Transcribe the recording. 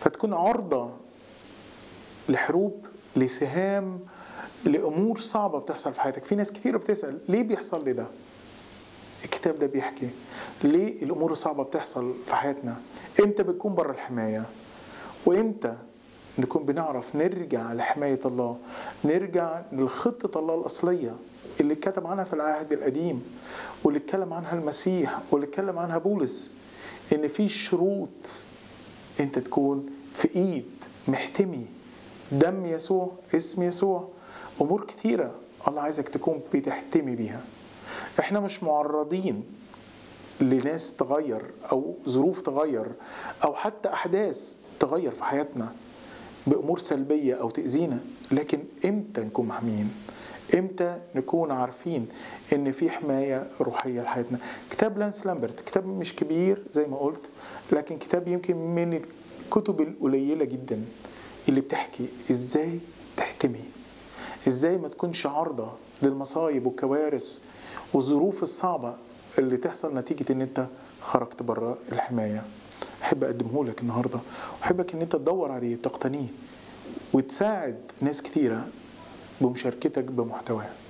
فتكون عرضة لحروب لسهام لأمور صعبة بتحصل في حياتك في ناس كتيرة بتسأل ليه بيحصل لي ده الكتاب ده بيحكي ليه الأمور الصعبة بتحصل في حياتنا امتى بتكون بره الحماية وامتى نكون بنعرف نرجع لحماية الله نرجع لخطة الله الأصلية اللي اتكتب عنها في العهد القديم واللي اتكلم عنها المسيح واللي اتكلم عنها بولس ان في شروط انت تكون في ايد محتمي دم يسوع اسم يسوع امور كتيره الله عايزك تكون بتحتمي بيها احنا مش معرضين لناس تغير او ظروف تغير او حتى احداث تغير في حياتنا بامور سلبيه او تاذينا لكن امتى نكون محميين امتى نكون عارفين ان في حمايه روحيه لحياتنا كتاب لانس لامبرت كتاب مش كبير زي ما قلت لكن كتاب يمكن من الكتب القليله جدا اللي بتحكي ازاي تحتمي ازاي ما تكونش عارضه للمصايب والكوارث والظروف الصعبه اللي تحصل نتيجه ان انت خرجت بره الحمايه احب اقدمه لك النهارده واحبك ان انت تدور عليه تقتنيه وتساعد ناس كتيره بمشاركتك بمحتواه